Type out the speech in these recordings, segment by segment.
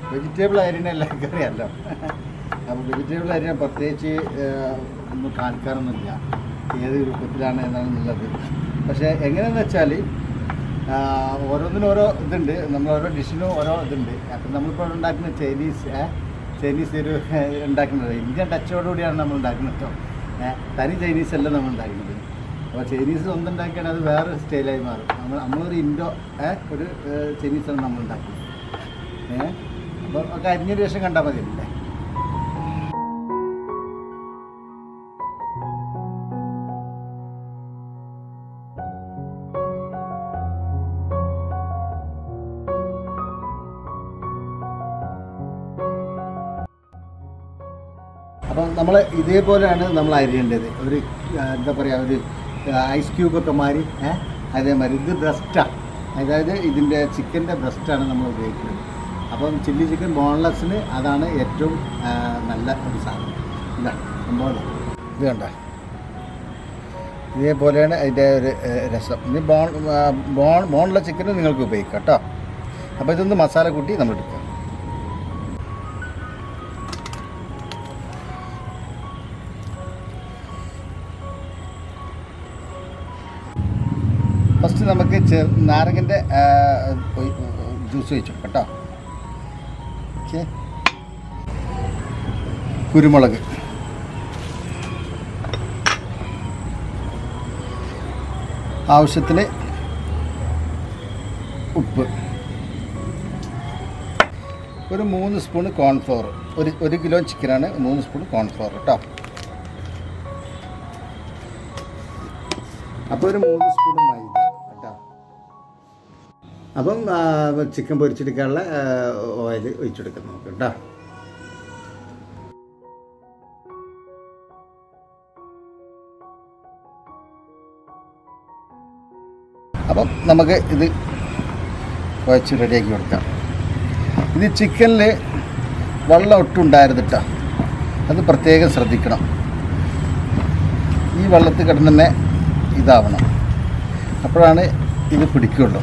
Vegetable അരിനെ എല്ലാവർക്കും അറിയാമല്ലോ അപ്പോൾ വെജിറ്റബിൾ അരിനെ പ്രത്യേകിച്ച് ഏഹ്, ഒന്നും കാണിക്കാറൊന്നുമില്ല ഏത് രൂപത്തിലാണ് എന്നാണെന്നുള്ളത് പക്ഷേ എങ്ങനെയാണെന്ന് വെച്ചാൽ ഓരോന്നിനും ഓരോ ഇതുണ്ട് നമ്മൾ ഓരോ ഡിഷിനും ഓരോ ഇതുണ്ട് അപ്പം നമ്മളിപ്പോൾ ഉണ്ടാക്കുന്ന ചൈനീസ് ഏ, ചൈനീസ് ഒരു ഏഹ്, ഉണ്ടാക്കുന്നത് ഇന്ത്യൻ ടച്ചോടുകൂടിയാണ് നമ്മൾ ഉണ്ടാക്കുന്നത് കേട്ടോ ഏഹ്, തനി ചൈനീസ് അല്ല നമ്മൾ ഉണ്ടാക്കുന്നത് അപ്പോൾ ചൈനീസ് സ്വന്തം ഉണ്ടാക്കിയാൽ അത് വേറെ സ്റ്റൈലായി മാറും നമ്മൾ നമ്മളൊരു ഇൻഡോ ഏ, ഒരു ഏഹ്, ചൈനീസാണ് നമ്മൾ ഉണ്ടാക്കുന്നത് ഏഹ് അപ്പോൾ ഒക്കെ അരിഞ്ഞൊരു ശേഷം കണ്ടാൽ മതി അല്ലേ അപ്പം നമ്മൾ ഇതേപോലെയാണ് നമ്മൾ അരിയേണ്ടത് ഒരു ആ, എന്താ പറയുക ഒരു ഐസ് ക്യൂബൊക്കെ മാറി ഏ അതേമാതിരി ഇത് ബ്രസ്റ്റാണ് അതായത് ഇതിൻ്റെ ചിക്കൻ്റെ ബ്രസ്റ്റാണ് നമ്മൾ ഉപയോഗിക്കുന്നത് അപ്പം ചില്ലി ചിക്കൻ ബോൺലെസ്സിന് അതാണ് ഏറ്റവും ആ, നല്ല ഒരു സാധനം ഇതാണ് സംഭവം ഇതാ. ഇത് കണ്ട ഇതേപോലെയാണ് അതിൻ്റെ ഒരു ഏ, രസം ഇനി ബോൺ ആ, ബോൺ ബോണുള്ള ചിക്കന് നിങ്ങൾക്ക് ഉപയോഗിക്കാം കേട്ടോ അപ്പോൾ ഇതൊന്ന് മസാല കൂട്ടി നമ്മൾ എടുക്കുക ഫസ്റ്റ് നമുക്ക് ചെ നാരങ്ങൻ്റെ ജ്യൂസ് ഒഴിച്ചു കേട്ടോ ഓക്കെ കുരുമുളക് ആവശ്യത്തിന് ഉപ്പ് ഒരു മൂന്ന് സ്പൂൺ കോൺഫ്ലോർ ഒരു ഒരു കിലോ ചിക്കനാണ് മൂന്ന് സ്പൂൺ കോൺഫ്ലോർ കേട്ടോ അപ്പോൾ ഒരു മൂന്ന് സ്പൂൺ മൈദ കേട്ടോ അപ്പം ആ, ചിക്കൻ പൊരിച്ചെടുക്കാനുള്ള ഓയിൽ ഒഴിച്ചെടുക്കാം നമുക്ക് കേട്ടോ അപ്പം നമുക്ക് ഇത് കുഴച്ച് റെഡിയാക്കി കൊടുക്കാം ഇത് ചിക്കനിൽ വെള്ളം ഒട്ടും ഉണ്ടായിരുന്നു കേട്ടോ അത് പ്രത്യേകം ശ്രദ്ധിക്കണം ഈ വെള്ളത്തിൽ കിടന്ന് തന്നെ ഇതാവണം അപ്പോഴാണ് ഇത് പിടിക്കുള്ളൂ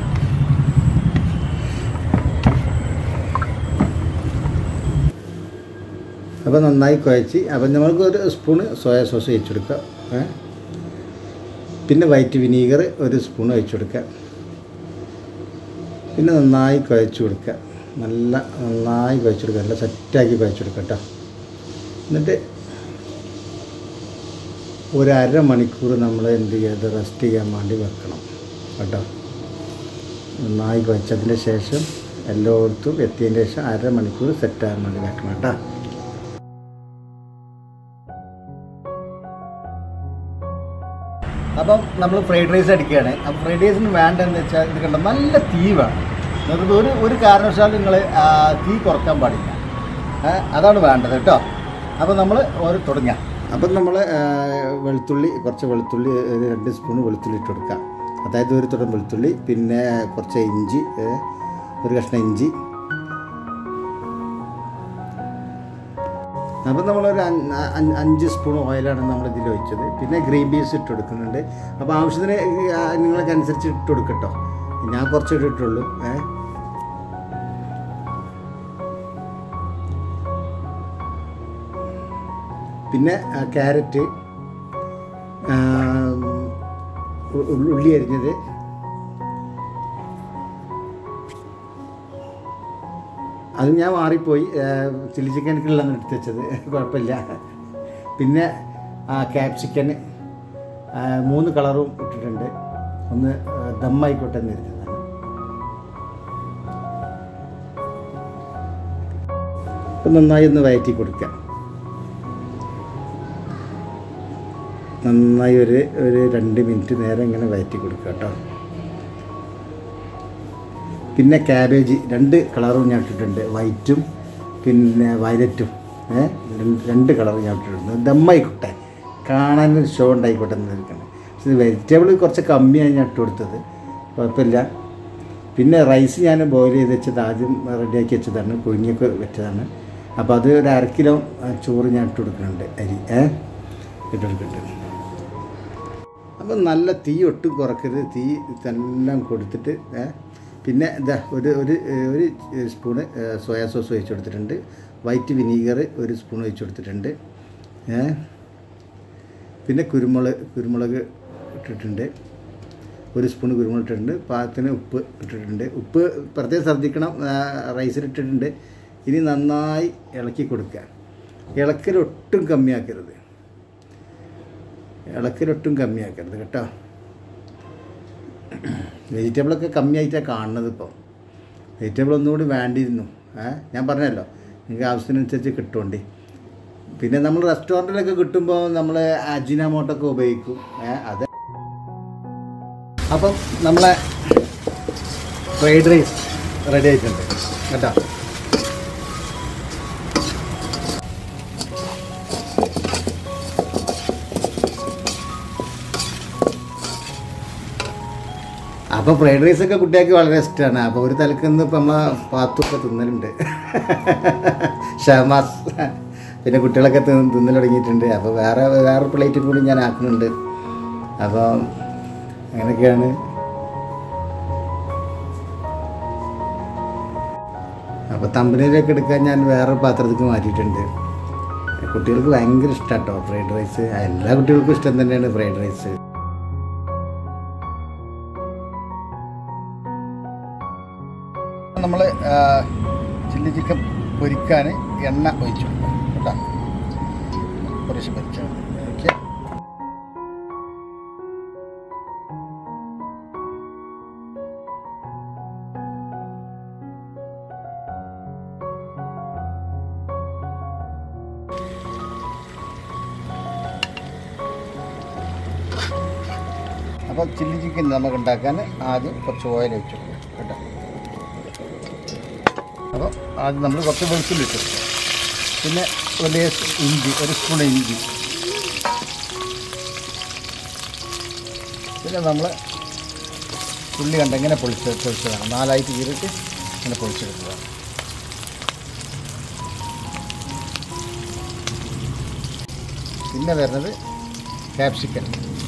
അപ്പോൾ നന്നായി കുഴച്ച് അപ്പം നമ്മൾക്ക് ഒരു സ്പൂണ് സോയാ സോസ് ഒഴിച്ചെടുക്കുക ഏ? പിന്നെ വൈറ്റ് വിനീഗർ ഒരു സ്പൂൺ ഒഴിച്ചെടുക്കുക പിന്നെ നന്നായി കുഴച്ച് കൊടുക്കുക നല്ല നന്നായി കുഴച്ചെടുക്കുക നല്ല സെറ്റാക്കി കുഴച്ചെടുക്കുക കേട്ടോ എന്നിട്ട് ഒരു അരമണിക്കൂർ നമ്മൾ എന്ത് ചെയ്ത് റെസ്റ്റ് ചെയ്യാൻ വേണ്ടി വെക്കണം കേട്ടോ നന്നായി കുഴച്ചതിന് ശേഷം എല്ലായിടത്തും എത്തിയതിന് ശേഷം അരമണിക്കൂർ സെറ്റാകാൻ വേണ്ടി വെക്കണം കേട്ടോ അപ്പം നമ്മൾ ഫ്രൈഡ് റൈസ് അടിക്കുകയാണ് അപ്പം ഫ്രൈഡ് റൈസിന് വേണ്ടതെന്ന് വെച്ചാൽ ഇത് കണ്ട നല്ല തീ വേണം നിങ്ങൾക്ക് ഒരു ഒരു കാരണവശാലും നിങ്ങൾ തീ കുറക്കാൻ പാടില്ല ഏ, അതാണ് വേണ്ടത് കേട്ടോ അപ്പം നമ്മൾ ഓരോ തുടങ്ങാം അപ്പം നമ്മൾ വെളുത്തുള്ളി കുറച്ച് വെളുത്തുള്ളി ഒരു രണ്ട് സ്പൂൺ വെളുത്തുള്ളി ഇട്ട് കൊടുക്കാം അതായത് ഒരു തുടം വെളുത്തുള്ളി പിന്നെ കുറച്ച് ഇഞ്ചി ഏ, ഒരു കഷ്ണം ഇഞ്ചി അപ്പം നമ്മളൊരു അഞ്ച് അഞ്ച് അഞ്ച് സ്പൂൺ ഓയിലാണ് നമ്മൾ ഇതിൽ ഒഴിച്ചത് പിന്നെ ഗ്രീൻ പീസ് ഇട്ട് കൊടുക്കുന്നുണ്ട് അപ്പോൾ ആവശ്യത്തിന് ആ, നിങ്ങൾക്ക് അനുസരിച്ച് ഇട്ട് കൊടുക്കട്ടോ ഞാൻ കുറച്ച് ഇട്ടിട്ടുള്ളൂ ഏ പിന്നെ ആ, ക്യാരറ്റ് ആ, ഉ- ഉള്ളി അരിഞ്ഞത് അത് ഞാൻ മാറിപ്പോയി ചില്ലി ചിക്കനിക്കുള്ളതാണ് എടുത്ത് വെച്ചത് കുഴപ്പമില്ല പിന്നെ ക്യാപ്സിക്കൻ മൂന്ന് കളറും ഇട്ടിട്ടുണ്ട് ഒന്ന് ആ, ദമ്മായിക്കോട്ടെ എന്ന് ഇരുന്നതാണ് അപ്പം നന്നായി ഒന്ന് വയറ്റി കൊടുക്കാം നന്നായി ഒരു ഒരു രണ്ട് മിനിറ്റ് നേരം ഇങ്ങനെ വയറ്റി കൊടുക്കുക കേട്ടോ പിന്നെ ക്യാബേജ് രണ്ട് കളറും ഞാൻ ഇട്ടിട്ടുണ്ട് വൈറ്റും പിന്നെ വയലറ്റും ഏ രണ്ട് രണ്ട് കളറും ഞാൻ ഇട്ടിട്ടുണ്ട് ദമ്മായിക്കോട്ടെ കാണാൻ ഒരു ഷോ ഉണ്ടായിക്കോട്ടെ എന്ന് ഇരിക്കുന്നത് പക്ഷേ വെജിറ്റബിൾ കുറച്ച് കമ്മിയാണ് ഞാൻ ഇട്ട് കൊടുത്തത് കുഴപ്പമില്ല പിന്നെ റൈസ് ഞാൻ ബോയിൽ ചെയ്ത് വെച്ചത് ആദ്യം റെഡിയാക്കി വെച്ചതാണ് പുഴുങ്ങിയൊക്കെ വെച്ചതാണ് അപ്പോൾ അത് ഒരു അര കിലോ ആ, ചോറ് ഞാൻ ഇട്ട് കൊടുക്കുന്നുണ്ട് അരി ഏ ഇട്ട് കൊടുക്കുന്നുണ്ട് അപ്പം നല്ല തീ ഒട്ടും കുറക്കരുത് തീ ഇതെല്ലാം കൊടുത്തിട്ട് ഏ പിന്നെ ഇതാ ഒരു ഒരു ഏഹ്, ഒരു സ്പൂണ് ഏഹ്, സോയാ സോസ് ഒഴിച്ച് കൊടുത്തിട്ടുണ്ട് വൈറ്റ് വിനീഗർ ഒരു സ്പൂൺ ഒഴിച്ച് കൊടുത്തിട്ടുണ്ട് ഏ പിന്നെ കുരുമുളക് കുരുമുളക് ഇട്ടിട്ടുണ്ട് ഒരു സ്പൂൺ കുരുമുളക് ഇട്ടിട്ടുണ്ട് പാകത്തിന് ഉപ്പ് ഇട്ടിട്ടുണ്ട് ഉപ്പ് പ്രത്യേകം ശ്രദ്ധിക്കണം ആ, റൈസിൽ ഇട്ടിട്ടുണ്ട് ഇനി നന്നായി ഇളക്കി കൊടുക്കുക ഇളക്കൽ ഒട്ടും കമ്മിയാക്കരുത് ഇളക്കലൊട്ടും കമ്മിയാക്കരുത് കേട്ടോ വെജിറ്റബിളൊക്കെ കമ്മിയായിട്ടാണ് കാണുന്നത് ഇപ്പോൾ വെജിറ്റബിൾ ഒന്നുകൂടി വേണ്ടിയിരുന്നു ഏ ഞാൻ പറഞ്ഞല്ലോ നിങ്ങൾക്ക് ആവശ്യത്തിനനുസരിച്ച് കിട്ടുകൊണ്ട് പിന്നെ നമ്മൾ റെസ്റ്റോറൻറ്റിലൊക്കെ കിട്ടുമ്പോൾ നമ്മൾ അജിനാമോട്ടൊക്കെ ഉപയോഗിക്കും ഏ അത് അപ്പം നമ്മളെ ഫ്രൈഡ് റൈസ് റെഡി ആയിട്ടുണ്ട് കേട്ടോ അപ്പോൾ ഫ്രൈഡ് റൈസ് ഒക്കെ കുട്ടികൾക്ക് വളരെ ഇഷ്ടമാണ് അപ്പോൾ ഒരു തലക്കുന്ന് ഇപ്പം നമ്മളെ പാത്തൊക്കെ തിന്നലുണ്ട് ഷമാസ് പിന്നെ കുട്ടികളൊക്കെ തിന്ന് തിന്നൽ തുടങ്ങിയിട്ടുണ്ട് അപ്പോൾ വേറെ വേറെ പ്ലേറ്റ് കൂടി ഞാൻ ആക്കുന്നുണ്ട് അപ്പോൾ അങ്ങനെയൊക്കെയാണ് അപ്പോൾ തമ്പനിയിലൊക്കെ എടുക്കാൻ ഞാൻ വേറെ പാത്രത്തേക്ക് മാറ്റിയിട്ടുണ്ട് കുട്ടികൾക്ക് ഭയങ്കര ഇഷ്ടമാണ് കേട്ടോ ഫ്രൈഡ് റൈസ് എല്ലാ കുട്ടികൾക്കും ഇഷ്ടം തന്നെയാണ് ഫ്രൈഡ് റൈസ് നമ്മൾ ചില്ലി ചിക്കൻ പൊരിക്കാൻ എണ്ണ ഒഴിച്ചു കൊടുക്കും കേട്ടോ കുറച്ച് പൊരിച്ചാൽ മതി ഓക്കെ അപ്പോൾ ചില്ലി ചിക്കൻ നമുക്ക് ഉണ്ടാക്കാൻ ആദ്യം കുറച്ച് ഓയിൽ ഒഴിച്ചു കൊടുക്കും കേട്ടോ അപ്പോൾ ആദ്യം നമ്മൾ കുറച്ച് വെളുത്തുള്ളി ഇട്ടു പിന്നെ ഒരു ലേസ് ഇഞ്ചി ഒരു സ്പൂൺ ഇഞ്ചി പിന്നെ നമ്മൾ ഉള്ളി കണ്ട് ഇങ്ങനെ പൊളിച്ച് പൊളിച്ചതാണ് നാലായിട്ട് കീറിയിട്ട് ഇങ്ങനെ പൊളിച്ചെടുത്തതാണ് പിന്നെ വരുന്നത് ക്യാപ്സിക്കൻ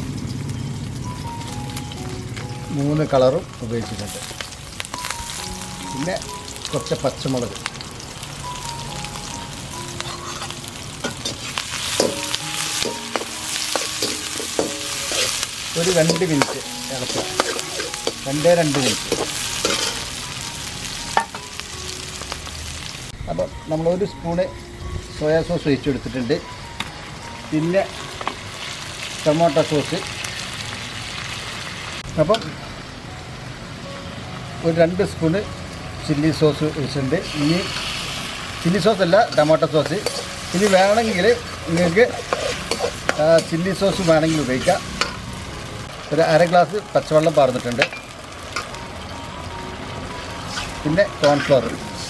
മൂന്ന് കളറും ഉപയോഗിച്ചിട്ടുണ്ട് പിന്നെ കുറച്ച് പച്ചമുളക് ഒരു രണ്ട് മിനിറ്റ് ഇളക്കുക രണ്ടേ രണ്ട് മിനിറ്റ് അപ്പം നമ്മൾ ഒരു സ്പൂണ് സോയാ സോസ് ഒഴിച്ചു കൊടുത്തിട്ടുണ്ട് പിന്നെ ടൊമാറ്റോ സോസ് അപ്പം ഒരു രണ്ട് സ്പൂണ് ചില്ലി സോസ് ഒഴിച്ചിട്ടുണ്ട് ഇനി ചില്ലി സോസ് അല്ല ടൊമാറ്റോ സോസ് ഇനി വേണമെങ്കിൽ നിങ്ങൾക്ക് ആ, ചില്ലി സോസ് വേണമെങ്കിൽ ഉപയോഗിക്കാം ഒരു അര ഗ്ലാസ് പച്ചവെള്ളം പാർന്നിട്ടുണ്ട് പിന്നെ കോൺഫ്ലോർ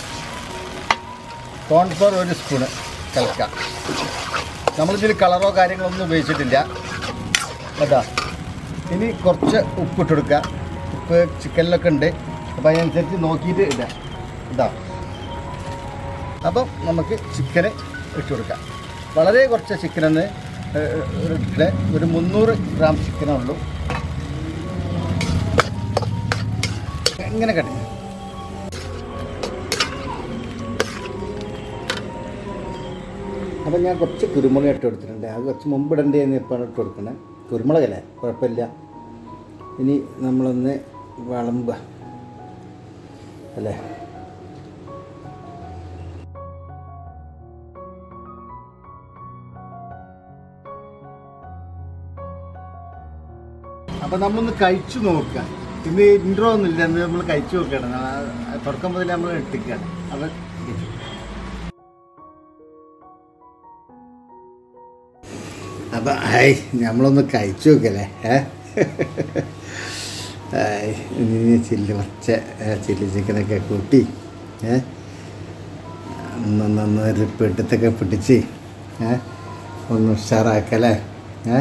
കോൺഫ്ലോർ ഒരു സ്പൂണ് കലക്കാം നമ്മളിതിൽ കളറോ കാര്യങ്ങളോ ഒന്നും ഉപയോഗിച്ചിട്ടില്ല കേട്ടോ ഇനി കുറച്ച് ഉപ്പിട്ട് കൊടുക്കുക ഉപ്പ് ചിക്കനിലൊക്കെ ഉണ്ട് അപ്പോൾ അതിനനുസരിച്ച് നോക്കിയിട്ട് ഇടാം ഇതാ അപ്പം നമുക്ക് ചിക്കന് ഇട്ട് കൊടുക്കാം വളരെ കുറച്ച് ചിക്കനെന്ന് ഇട്ട് ഒരു മുന്നൂറ് ഗ്രാം ചിക്കനേ ഉള്ളൂ ഇങ്ങനെ കട്ടി അപ്പം ഞാൻ കുറച്ച് കുരുമുളക് ഇട്ട് കൊടുത്തിട്ടുണ്ട് അത് കുറച്ച് മുമ്പ് ഇടേണ്ടതെന്ന് ഇപ്പോൾ ഇട്ട് കൊടുക്കണേ കുരുമുളകല്ലേ കുഴപ്പമില്ല ഇനി നമ്മളൊന്ന് വിളമ്പ അല്ലേ അപ്പം നമ്മൊന്ന് കഴിച്ചു നോക്കുക ഇന്ന് ഇൻട്രോ ഒന്നുമില്ല ഇന്ന് നമ്മൾ കഴിച്ചു നോക്കുകയാണ് ആ, തുടക്കം മുതൽ നമ്മൾ എടുത്തിക്കുകയാണ് അപ്പം അപ്പം ഹായ് നമ്മളൊന്ന് കഴിച്ചു നോക്കല്ലേ ഏ ഹായ് ഇനി ചില്ലി പച്ച ചില്ലി ചിക്കനൊക്കെ കൂട്ടി ഏ ഒന്നൊന്ന് ഒരു പിടുത്തൊക്കെ പിടിച്ച് ഏ ഒന്ന് ഉഷാറാക്കല്ലേ ഏ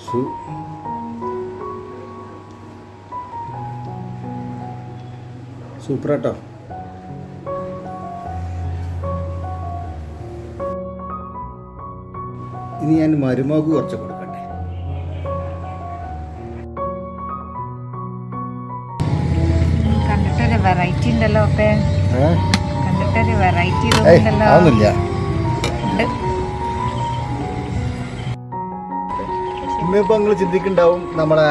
സു- സൂപ്പർ കേട്ടോ ഇനി ഞാൻ മരുമകു കുറച്ച് കൊടുക്കട്ടെ കണ്ടിട്ടൊരു വെറൈറ്റി ഉണ്ടല്ലോ അപ്പേ ഏ? കണ്ടിട്ടൊരു വെറൈറ്റി ഏയ് തോന്നുന്നല്ലോ അതൊന്നുമില്ല ഉണ്ട്. ഇന്നിപ്പോൾ നിങ്ങൾ ചിന്തിക്കുന്നുണ്ടാവും നമ്മളെ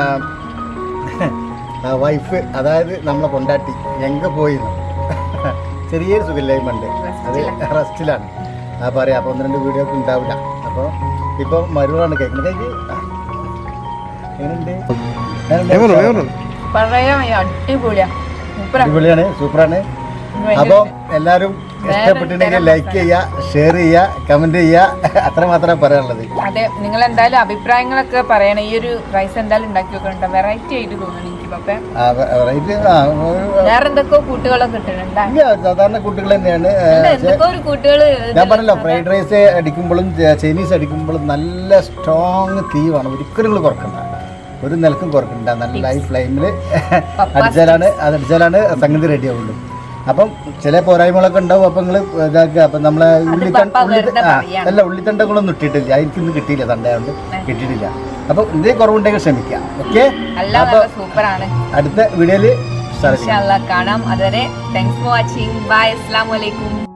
വൈഫ് അതായത് നമ്മളെ കൊണ്ടാട്ടി എങ്ക പോയി ചെറിയൊരു സുഖമില്ലായ്മ അത് റെസ്റ്റിലാണ് ആ പറയാം അപ്പോൾ ഒന്ന് രണ്ട് വീഡിയോ ഒക്കെ ഉണ്ടാവില്ല അപ്പോൾ ഇപ്പോൾ മരുവാണ് കേൾക്കുന്നത് കേക്ക് എങ്ങനെയുണ്ട് എങ്ങനെയുണ്ട്? പറയാൻ വയ്യ, അടിപൊളിയാ സൂപ്പറാ. അടിപൊളിയാണ് സൂപ്പറാണ് ഭയങ്കര അപ്പോൾ എല്ലാവരും ഇഷ്ടപ്പെട്ടിട്ടുണ്ടെങ്കിൽ ലൈക്ക് ചെയ്യുക ഷെയർ ചെയ്യുക കമൻറ്റ് ചെയ്യുക അത്ര മാത്രമേ പറയാനുള്ളത് അതെ നിങ്ങൾ എന്തായാലും അഭിപ്രായങ്ങളൊക്കെ പറയണം ഈ ഒരു റൈസ് എന്തായാലും ഉണ്ടാക്കി വെക്കണ്ട വെറൈറ്റി ആയിട്ട് തോന്നുന്നു എനിക്ക് പപ്പേ ആ, വ- റേറ്റ് ആ ഒരു- വേറെ എന്തൊക്കെയോ കൂട്ടുകളൊക്കെ ഇട്ടിട്ടുണ്ട് ഇല്ല സാധാരണ കുട്ടികൾ തന്നെയാണ് ഏ, അല്ല, പക്ഷേ എന്തൊക്കെയോ ഒരു കൂട്ടുകള് ഞാൻ പറഞ്ഞല്ലോ ഫ്രൈഡ് റൈസ് അടിക്കുമ്പോഴും ച- ചൈനീസ് അടിക്കുമ്പോഴും നല്ല സ്ട്രോങ് തീ വേണം ഒരിക്കലും നിങ്ങൾ കുറക്കണ്ട ഒരു നിലക്കും കുറക്കണ്ട നല്ല ഹൈ ഫ്ലെയിമിൽ അടിച്ചാലാണ് അത് അടിച്ചാലാണ് സംഗതി റെഡി ആവുള്ളൂ അപ്പം ചില പോരായ്മകളൊക്കെ ഉണ്ടാവും അപ്പം നിങ്ങൾ ഇതാക്കുക അപ്പം നമ്മളെ ഉള്ളിത്തണ്ട പപ്പ ഉള്ളി വെറുതെ ആ പറയാണ്. അല്ല ഉള്ളിത്തണ്ടകളൊന്നും ഇട്ടിട്ടില്ല എനിക്കിന്ന് കിട്ടിയില്ല തണ്ടയാണ്ട് കിട്ടിയിട്ടില്ല അപ്പം എന്തെങ്കിലും കുറവുണ്ടെങ്കിൽ ക്ഷമിക്കാം ഓക്കെ എല്ലാം അപ്പോൾ നല്ല സൂപ്പറാണ് അടുത്ത വീഡിയോയിൽ സ്റ്റാർട്ട് ചെയ്യാം ഇൻഷാല്ലാ കാണാം അതുവരെ താങ്ക്സ് ഫോർ വാച്ചിങ് ബൈ അസ്സാം വലൈക്കും